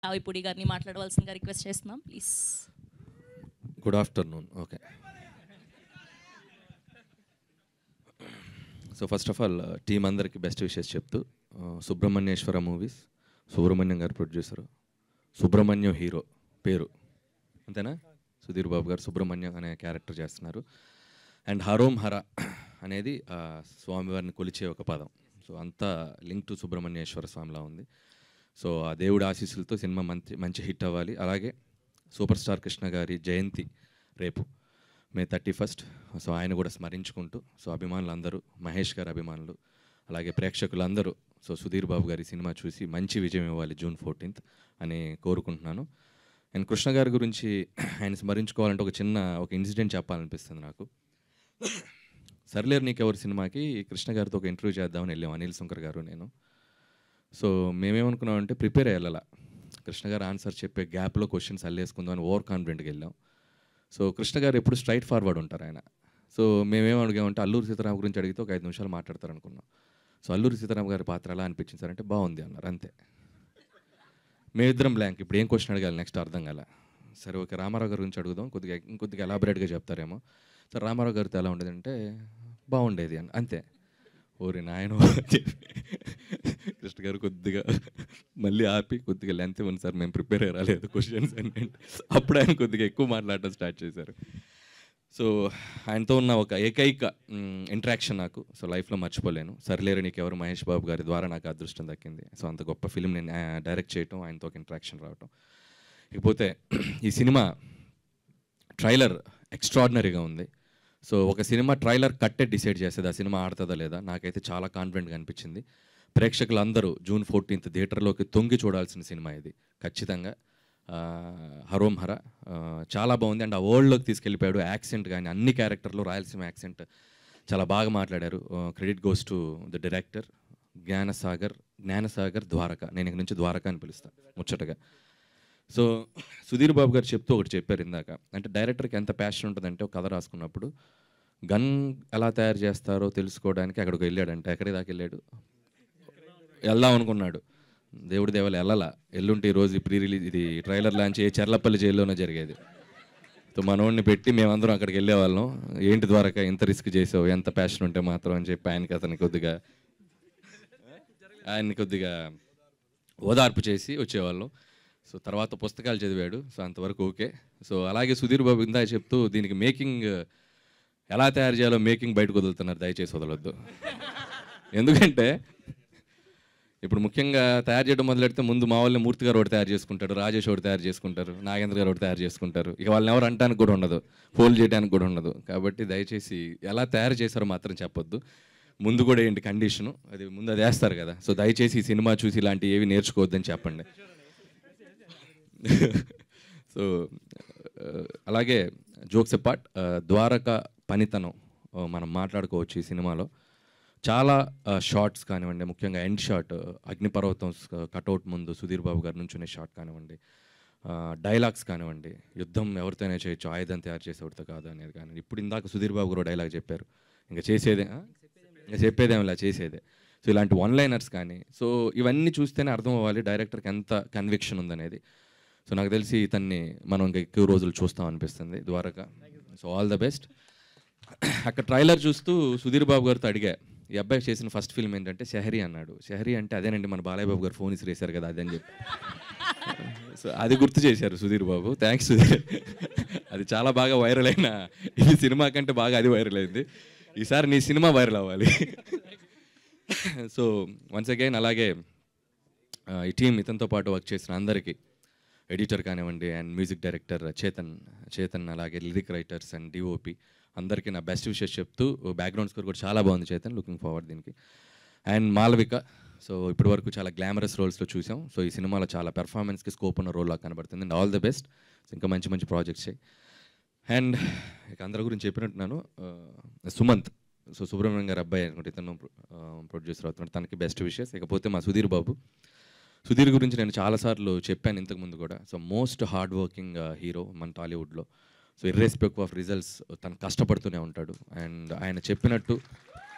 రావిపూడి గారిని మాట్లాడవలసిందిగా రిక్వెస్ట్ చేస్తున్నాం please good afternoon okay so first of all team అందరికి బెస్ట్ విషెస్ చెప్తూ ఆ, సుబ్రహ్మణ్యేశ్వర మూవీస్ సుబ్రహ్మణ్యం గారు ప్రొడ్యూసరు సుబ్రహ్మణ్యం హీరో పేరు అంతేనా సుధీర్ బాబు గారు సుబ్రహ్మణ్యం అనే క్యారెక్టర్ చేస్తున్నారు అండ్ హరోం హర అనేది ఆ, స్వామివారిని కొలిచే ఒక పదం సో అంతా లింక్ టు సుబ్రహ్మణ్యేశ్వర స్వామిలా ఉంది సో ఆ దేవుడి ఆశీస్సులతో సినిమా మంచి మంచి హిట్ అవ్వాలి అలాగే సూపర్ స్టార్ కృష్ణ గారి జయంతి రేపు మే థర్టీ ఫస్ట్ సో ఆయన కూడా స్మరించుకుంటూ సో అభిమానులు అందరూ మహేష్ గారి అభిమానులు అలాగే ప్రేక్షకులందరూ సో సుధీర్ బాబు గారి సినిమా చూసి మంచి విజయం ఇవ్వాలి జూన్ ఫోర్టీన్త్ అని కోరుకుంటున్నాను అండ్ కృష్ణ గారి గురించి ఆయన స్మరించుకోవాలంటే ఒక చిన్న ఒక ఇన్సిడెంట్ చెప్పాలనిపిస్తుంది నాకు సర్లేరు నీకెవరు సినిమాకి కృష్ణ గారితో ఒక ఇంటర్వ్యూ చేద్దామని వెళ్ళాం అనిల్ శంకర్ గారు నేను సో మేమేమనుకున్నామంటే ప్రిపేర్ అయ్యాల కృష్ణ గారు ఆన్సర్ చెప్పే గ్యాప్లో క్వశ్చన్స్ అల్లేసుకుందాం అని ఓవర్ కాన్ఫిడెంట్గా వెళ్ళాం సో కృష్ణ గారు ఎప్పుడు స్ట్రైట్ ఫార్వర్డ్ ఉంటారు ఆయన సో మేమేం అడిగామంటే అల్లూరి సీతారామ గురించి అడిగితే ఒక ఐదు నిమిషాలు మాట్లాడతారు అనుకున్నాం సో అల్లూరి సీతారామ గారి పాత్ర ఎలా అనిపించింది సార్ అంటే బాగుంది అన్నారు అంతే మేమిద్దరం బ్లాంక్ ఇప్పుడు ఏం క్వశ్చన్ అడగాలి నెక్స్ట్ అర్థం కాల సరే ఓకే రామారావు గారి గురించి అడుగుదాం కొద్దిగా ఇంకొద్దిగా ఎలాబరేట్గా చెప్తారేమో సార్ రామారావు గారితో ఎలా ఉండేది అంటే బాగుండేది అని అంతే ఓరి నాయన కృష్ణ గారు కొద్దిగా మళ్ళీ ఆపి కొద్దిగా లెంత్ ఉంది సార్ మేము ప్రిపేర్ రాలేదు క్వశ్చన్స్ అంటే అప్పుడు ఆయన కొద్దిగా ఎక్కువ మాట్లాడటం స్టార్ట్ చేశారు సో ఆయనతో ఉన్న ఒక ఏకైక ఇంటరాక్షన్ నాకు సో లైఫ్లో మర్చిపోలేను సర్లేరు నీకు ఎవరు మహేష్ బాబు గారి ద్వారా నాకు అదృష్టం దక్కింది సో అంత గొప్ప ఫిల్మ్ నేను డైరెక్ట్ చేయటం ఆయనతో ఒక ఇంటరాక్షన్ రావటం ఇకపోతే ఈ సినిమా ట్రైలర్ ఎక్స్ట్రాడినరీగా ఉంది సో ఒక సినిమా ట్రైలర్ కట్టే డిసైడ్ చేసేది ఆ సినిమా ఆడుతుందా లేదా నాకైతే చాలా కాన్ఫిడెంట్గా అనిపించింది ప్రేక్షకులందరూ జూన్ ఫోర్టీన్త్ థియేటర్లోకి తొంగి చూడాల్సిన సినిమా ఇది ఖచ్చితంగా ఆ, హరోం హర ఆ, చాలా బాగుంది అండ్ ఆ వరల్డ్లోకి తీసుకెళ్ళిపోయాడు యాక్సెంట్ కానీ అన్ని క్యారెక్టర్లు రాయలసీమ యాక్సెంట్ చాలా బాగా మాట్లాడారు credit goes to the director Gnanasagar Gnanasagar Dwaraka నేను ఇక నుంచి ద్వారక అని పిలుస్తాను ముచ్చటగా సో సుధీర్ బాబు గారు చెప్తూ ఒకటి చెప్పారు ఇందాక అంటే డైరెక్టర్కి ఎంత ప్యాషన్ ఉంటుందంటే ఒక కథ రాసుకున్నప్పుడు గన్ ఎలా తయారు చేస్తారో తెలుసుకోవడానికి అక్కడికి వెళ్ళాడంటే ఎక్కడి దాకా వెళ్ళాడు వెళ్దాం అనుకున్నాడు దేవుడి దేవాలు వెళ్ళాలా ఎల్లుంటి ఈ రోజు ప్రీ రిలీజ్ ఇది ట్రైలర్ లాంచ్ ఏ చెర్లపల్లి జైల్లోనే జరిగేది సో మనోడిని పెట్టి మేమందరం అక్కడికి వెళ్ళేవాళ్ళం ఏంటి ద్వారకా ఎంత రిస్క్ చేసావు ఎంత ప్యాషన్ ఉంటే మాత్రం అని చెప్పి ఆయనకి అతనికి కొద్దిగా ఆయన్ని కొద్దిగా ఓదార్పు చేసి వచ్చేవాళ్ళం సో తర్వాత పుస్తకాలు చదివాడు సో అంతవరకు ఓకే సో అలాగే సుధీర్ బాబు ఇందా చెప్తూ దీనికి మేకింగ్ ఎలా తయారు చేయాలో మేకింగ్ బయటకు వదులుతున్నారు దయచేసి వదలొద్దు ఎందుకంటే ఇప్పుడు ముఖ్యంగా తయారు చేయడం మొదలెడితే ముందు మా వాళ్ళని మూర్తి గారు ఒకటి తయారు చేసుకుంటాడు రాజేష్ ఒకటి తయారు చేసుకుంటారు నాగేంద్ర గారు ఒకటి తయారు చేసుకుంటారు ఇక వాళ్ళని ఎవరు అంటానికి కూడా ఉండదు ఫోన్ చేయడానికి కూడా ఉండదు కాబట్టి దయచేసి ఎలా తయారు చేశారో మాత్రం చెప్పొద్దు ముందు కూడా ఏంటి కండిషను అది ముందు అది వేస్తారు కదా సో దయచేసి ఈ సినిమా చూసి ఇలాంటివి ఏవి నేర్చుకోవద్దని చెప్పండి సో ఆ, అలాగే జోక్స్ పార్ట్ ద్వారక పనితనం ఆ, మనం మాట్లాడుకోవచ్చు ఈ సినిమాలో చాలా షార్ట్స్ కానివ్వండి ముఖ్యంగా ఎండ్ షాట్ అగ్నిపర్వతం కటౌట్ ముందు సుధీర్ బాబు గారి నుంచునే షాట్ కానివ్వండి డైలాగ్స్ కానివ్వండి యుద్ధం ఎవరితోనే చేయొచ్చు ఆయుధం తయారు చేసేవాడితో కాదు అనేది కానీ ఇప్పుడు ఇందాక సుధీర్ బాబు గారు డైలాగ్ చెప్పారు ఇంకా చేసేదే ఆ? ఇంకా చెప్పేదేం ఇలా చేసేదే సో ఇలాంటి వన్ లైనర్స్ కానీ సో ఇవన్నీ చూస్తేనే అర్థం అవ్వాలి డైరెక్టర్కి ఎంత కన్విక్షన్ ఉందనేది సో నాకు తెలిసి ఇతన్ని మనం ఇంకా ఎక్కువ రోజులు చూస్తాం అనిపిస్తుంది Dwaraka so all the best అక్కడ ట్రైలర్ చూస్తూ సుధీర్ బాబు గారితో అడిగా ఈ అబ్బాయి చేసిన ఫస్ట్ ఫిల్మ్ ఏంటంటే షహరీ అన్నాడు షహరీ అంటే అదేనండి మన బాలయ్య బాబు గారు ఫోన్ ఇసిరేశారు కదా అదే అని చెప్పి సో అది గుర్తు చేశారు సుధీర్ బాబు థ్యాంక్స్ సుధీర్ అది చాలా బాగా వైరల్ అయిన ఈ సినిమా కంటే బాగా అది వైరల్ అయింది ఈసారి నీ సినిమా వైరల్ అవ్వాలి సో వన్స్ అగైన్ అలాగే ఆ, ఈ టీం ఇతనితో పాటు వర్క్ చేసిన అందరికీ ఎడిటర్ కానివ్వండి and music director Chetan Chetan అలాగే లిరిక్ రైటర్స్ అండ్ డిఓపి అందరికీ నా బెస్ట్ విషెస్ చెప్తూ బ్యాక్గ్రౌండ్ స్కోర్ కూడా చాలా బాగుంది చేతన్ లుకింగ్ ఫార్వర్డ్ దీనికి అండ్ మాలవిక సో ఇప్పటి వరకు చాలా గ్లామరస్ రోల్స్లో చూసాం సో ఈ సినిమాలో చాలా పెర్ఫార్మెన్స్కి స్కోప్ ఉన్న రోల్ లాగా కనబడుతుంది అండ్ ఆల్ ది బెస్ట్ ఇంకా మంచి మంచి ప్రాజెక్ట్స్ చేయి అండ్ ఇక అందరి గురించి చెప్పినట్టున్నాను ఆ, సుమంత్ సో సుబ్రహ్మణ్యం గారి అబ్బాయి అనుకుంటే ఇతను ప్రొడ్యూసర్ అవుతున్నాడు తనకి బెస్ట్ విషెస్ ఇకపోతే మా సుధీర్ బాబు సుధీర్ గురించి నేను చాలాసార్లు చెప్పాను ఇంతకు ముందు కూడా so most hard working hero మన టాలీవుడ్లో సో ఇర్రెస్పెక్ట్ ఆఫ్ రిజల్ట్స్ తను కష్టపడుతూనే ఉంటాడు అండ్ ఆయన చెప్పినట్టు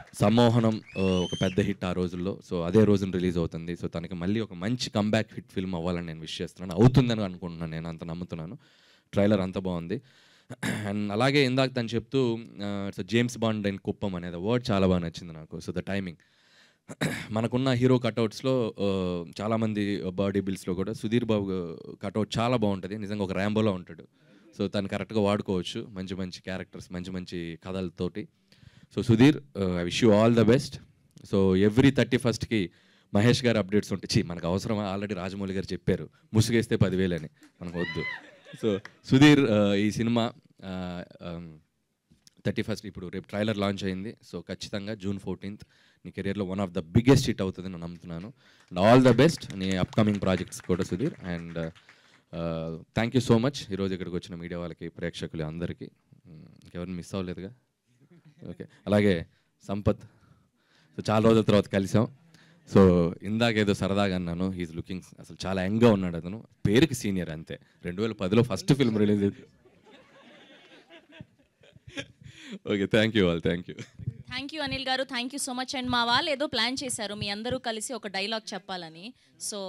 సమ్మోహనం ఆ, ఒక పెద్ద హిట్ ఆ రోజుల్లో సో అదే రోజున రిలీజ్ అవుతుంది సో తనకి మళ్ళీ ఒక మంచి కంబ్యాక్ హిట్ ఫిల్మ్ అవ్వాలని నేను విష్ చేస్తున్నాను అవుతుందని అనుకుంటున్నాను నేను అంత నమ్ముతున్నాను ట్రైలర్ అంత బాగుంది అండ్ అలాగే ఇందాక తను చెప్తూ so James Bond and Kuppam అనేది వర్డ్ చాలా బాగా నచ్చింది నాకు సో ద టైమింగ్ మనకున్న హీరో కట్అవుట్స్లో చాలామంది బాడీ బిల్స్లో కూడా సుధీర్ బాబు కట్అవుట్ చాలా బాగుంటుంది నిజంగా ఒక ర్యాంబోలో ఉంటాడు సో తను కరెక్ట్గా వాడుకోవచ్చు మంచి మంచి క్యారెక్టర్స్ మంచి మంచి కథలతోటి so Sudheer I wish you all the best so every thirty ఫస్ట్కి మహేష్ గారు అప్డేట్స్ ఉంటాయి ఛీ, మనకు అవసరమా ఆల్రెడీ రాజమౌళి గారు చెప్పారు ముసుగేస్తే పదివేలు అని మనకు వద్దు సో సుధీర్ ఆ, ఈ సినిమా థర్టీ ఫస్ట్ ఇప్పుడు రేపు ట్రైలర్ లాంచ్ అయింది సో ఖచ్చితంగా జూన్ ఫోర్టీన్త్ నీ కెరియర్లో one of the biggest hit అవుతుంది నేను నమ్ముతున్నాను అండ్ ఆల్ ద బెస్ట్ నీ అప్కమింగ్ ప్రాజెక్ట్స్ కూడా Sudheer and thank you so much ఈరోజు ఇక్కడికి వచ్చిన మీడియా వాళ్ళకి ప్రేక్షకులు అందరికీ ఉమ్, ఇంకెవరిని మిస్ అవ్వలేదుగా ఓకే అలాగే సంపత్ సో చాలా రోజుల తర్వాత కలిసాం సో ఇందాక ఏదో సరదాగా అన్నాను హీఈస్ లుకింగ్ అసలు చాలా యంగ్గా ఉన్నాడు అతను పేరుకి సీనియర్ అంతే రెండు వేల పదిలో first film release okay thank you all thank you thank you Anil garu thank you so much and మా వాళ్ళు ఏదో ప్లాన్ చేశారు మీ అందరూ కలిసి ఒక డైలాగ్ చెప్పాలని సో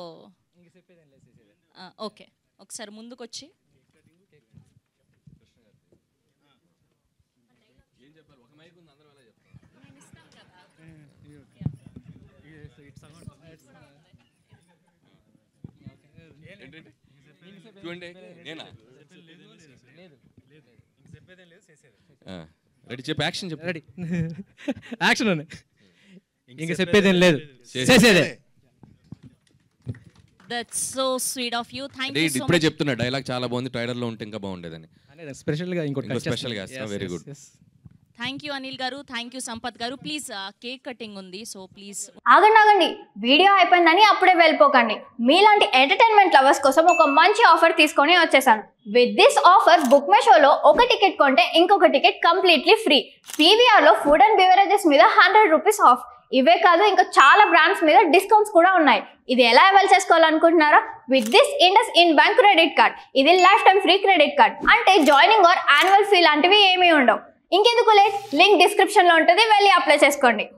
ఓకే ఒకసారి ముందుకొచ్చి రెడీ చెప్పి యాక్షన్ చెప్పు రెడీ యాక్షన్ అని ఇంక చెప్పేదేం లేదు చేసేదే that's so sweet of you thank అంటే యూ సో ఇప్పుడే మచ్ చెప్తున్నా డైలాగ్ చాలా బాగుంది ట్రైలర్ లో ఉంటే ఇంకా బాగుండేదని అనేది స్పెషల్గా ఇంకోటి ఇంకో cut చేస్తాను. special గా వేస్తావా? Yes, Very yes, good. yes. Thank you Anil garu thank you Sampath garu please cake cutting ఉంది సో ప్లీజ్ ఆగండి ఆగండి వీడియో అయిపోయిందని అప్పుడే వెళ్ళిపోకండి మీలాంటి ఎంటర్టైన్మెంట్ లవర్స్ కోసం ఒక మంచి ఆఫర్ తీసుకొని వచ్చేసాను with this offer book my షోలో ఒక టికెట్ కొంటే ఇంకొక టికెట్ కంప్లీట్లీ ఫ్రీ పీవీఆర్లో ఫుడ్ అండ్ బెవరేజెస్ మీద హండ్రెడ్ రూపీస్ ఆఫ్ ఇవే కాదు ఇంకా చాలా బ్రాండ్స్ మీద డిస్కౌంట్స్ కూడా ఉన్నాయి ఇది ఎలా అవైల్ చేసుకోవాలనుకుంటున్నారా with this IndusInd bank credit card ఇది lifetime free credit card అంటే జాయినింగ్ ఆర్ యాన్యువల్ ఫీ లాంటివి ఏమీ ఉండవు ఇంకెందుకు లేట్ లింక్ డిస్క్రిప్షన్లో ఉంటుంది వెళ్ళి అప్లై చేసుకోండి